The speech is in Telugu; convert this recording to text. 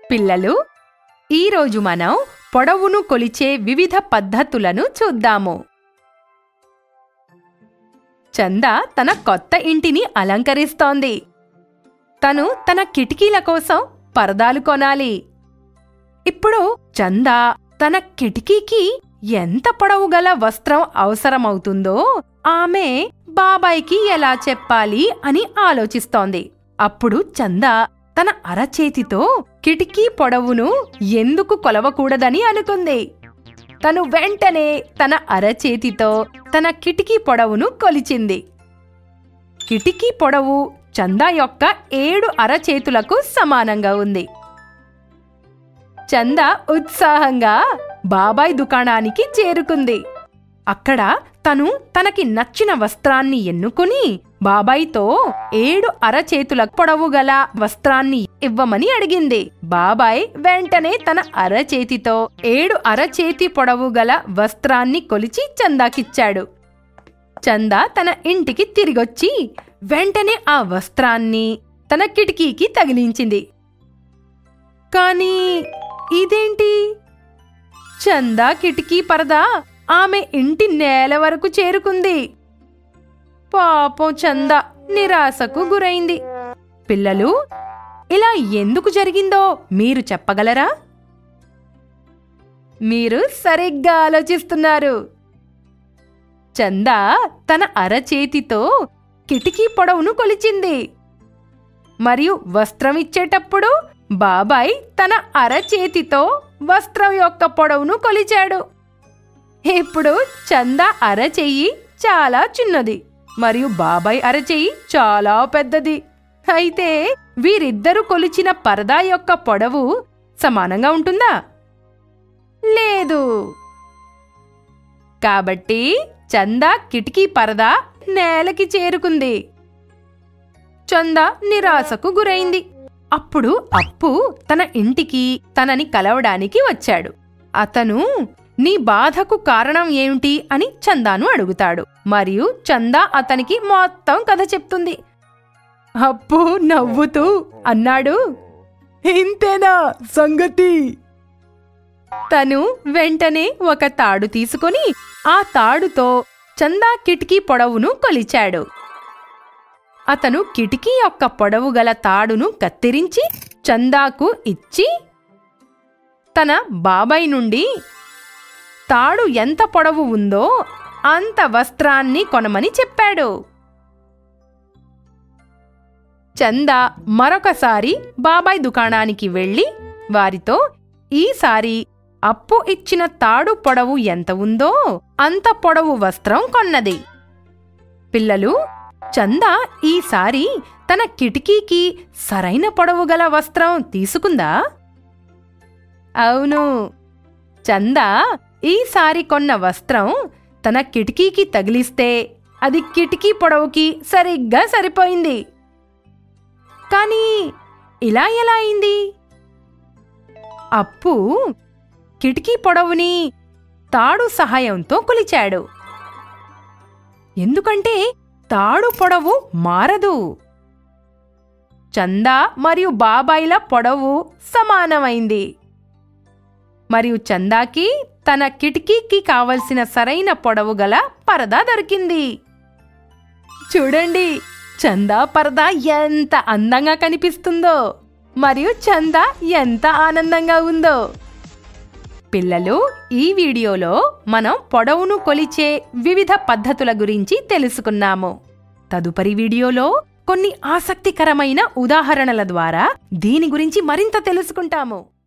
పిల్లలు ఈరోజు మనం పొడవును కొలిచే వివిధ పద్ధతులను చూద్దాము చంద తన కొత్త ఇంటిని అలంకరిస్తోంది తను తన కిటికీల కోసం పరదాలు కొనాలి ఇప్పుడు చంద తన కిటికీకి ఎంత పొడవు గల వస్త్రం అవసరమవుతుందో ఆమె బాబాయ్కి ఎలా చెప్పాలి అని ఆలోచిస్తోంది అప్పుడు చంద తన అరచేతితో కిటికీ పొడవును ఎందుకు కొలవకూడదని అనుకుంది తను వెంటనే తన అరచేతితో తన కిటికీ పొడవును కొలిచింది కిటికీ పొడవు చందా యొక్క ఏడు అరచేతులకు సమానంగా ఉంది చంద ఉత్సాహంగా బాబాయ్ దుకాణానికి చేరుకుంది అక్కడ తను తనకి నచ్చిన వస్త్రాన్ని ఎన్నుకుని బాబాయ్తో ఏడు అరచేతుల పొడవు గల వస్త్రాన్ని ఇవ్వమని అడిగింది బాబాయ్ వెంటనే తన అరచేతితో ఏడు అరచేతి పొడవు గల వస్త్రాన్ని కొలిచి చందాకిచ్చాడు చందా తన ఇంటికి తిరిగొచ్చి వెంటనే ఆ వస్త్రాన్ని తన కిటికీకి తగిలించింది కానీ ఇదేంటి చందా కిటికీ పరదా ఆమె ఇంటి నేల వరకు చేరుకుంది పాపం చంద నిరాశకు గురైంది పిల్లలు ఇలా ఎందుకు జరిగిందో మీరు చెప్పగలరా మీరు సరిగ్గా ఆలోచిస్తున్నారు చందా తన అరచేతితో కిటికీ పొడవును కొలిచింది మరియు వస్త్రం ఇచ్చేటప్పుడు బాబాయ్ తన అరచేతితో వస్త్రం యొక్క పొడవును కొలిచాడు ఇప్పుడు చందా అరచెయ్యి చాలా చిన్నది మరియు బాబాయ్ అరచెయ్యి చాలా పెద్దది అయితే వీరిద్దరూ కొలిచిన పరదా యొక్క పొడవు సమానంగా ఉంటుందా లేదు కాబట్టి చందా కిటికీ పరదా నేలకి చేరుకుంది చందా నిరాశకు గురైంది అప్పుడు అప్పు తన ఇంటికి తనని కలవడానికి వచ్చాడు అతను నీ బాధకు కారణం ఏమిటి అని చందాను అడుగుతాడు మరియు చందా అతనికి మొత్తం కథ చెప్తుంది అప్పు నవ్వుతూ అన్నాడు ఇంతేనా సంగతి తను వెంటనే ఒక తాడు తీసుకొని ఆ తాడుతో చందా కిటికీ పొడవును కొలిచాడు అతను కిటికీ యొక్క పొడవు గల తాడును కత్తిరించి చందాకు ఇచ్చి తన బాబాయ్ నుండి తాడు ఎంత పొడవు ఉందో అంత వస్త్రాన్ని కొనమని చెప్పాడు చందా మరొకసారి బాబాయ్ దుకాణానికి వెళ్ళి వారితో ఈసారి అప్పు ఇచ్చిన తాడు పొడవు ఎంత ఉందో అంత పొడవు వస్త్రం కొన్నది పిల్లలు చందా ఈసారి తన కిటికీకి సరైన పొడవు గల వస్త్రం తీసుకుందా అవును చందా ఈసారి కొన్న వస్త్రం తన కిటికీకి తగిలిస్తే అది కిటికీ పొడవుకి సరిగ్గా సరిపోయింది కానీ ఇలా ఎలా అయింది అప్పు కిటికీ పొడవుని తాడు సహాయంతో కొలిచాడు ఎందుకంటే తాడు పొడవు మారదు చందా మరియు బాబాయిల పొడవు సమానమైంది మరియు చందాకి తన కిటికీకి కావలసిన సరైన పొడవు గల పరదా దొరికింది చూడండి చందా పరదా ఎంత అందంగా కనిపిస్తుందో మరియు చందా ఎంత ఆనందంగా ఉందో పిల్లలు ఈ వీడియోలో మనం పొడవును కొలిచే వివిధ పద్ధతుల గురించి తెలుసుకున్నాము తదుపరి వీడియోలో కొన్ని ఆసక్తికరమైన ఉదాహరణల ద్వారా దీని గురించి మరింత తెలుసుకుంటాము